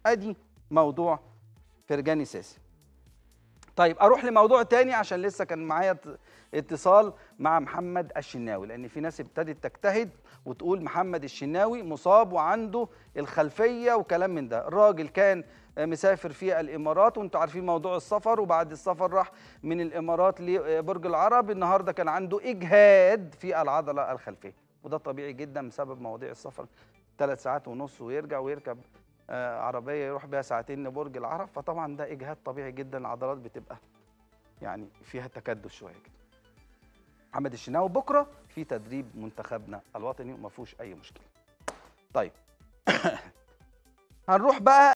ادي موضوع فرجاني ساسي طيب اروح لموضوع تاني عشان لسه كان معايا ت- اتصال مع محمد الشناوي لان في ناس ابتدت تجتهد وتقول محمد الشناوي مصاب وعنده الخلفيه وكلام من ده الراجل كان مسافر في الامارات وانتوا عارفين موضوع السفر وبعد السفر راح من الامارات لبرج العرب النهارده كان عنده اجهاد في العضله الخلفيه وده طبيعي جدا بسبب مواضيع السفر ثلاث ساعات ونص ويرجع ويركب آه، عربيه يروح بيها ساعتين لبرج العرب فطبعا ده اجهاد طبيعي جدا العضلات بتبقى يعني فيها تكدس شويه كده محمد الشناوي بكره في تدريب منتخبنا الوطني وما فيهوش اي مشكله طيب هنروح بقى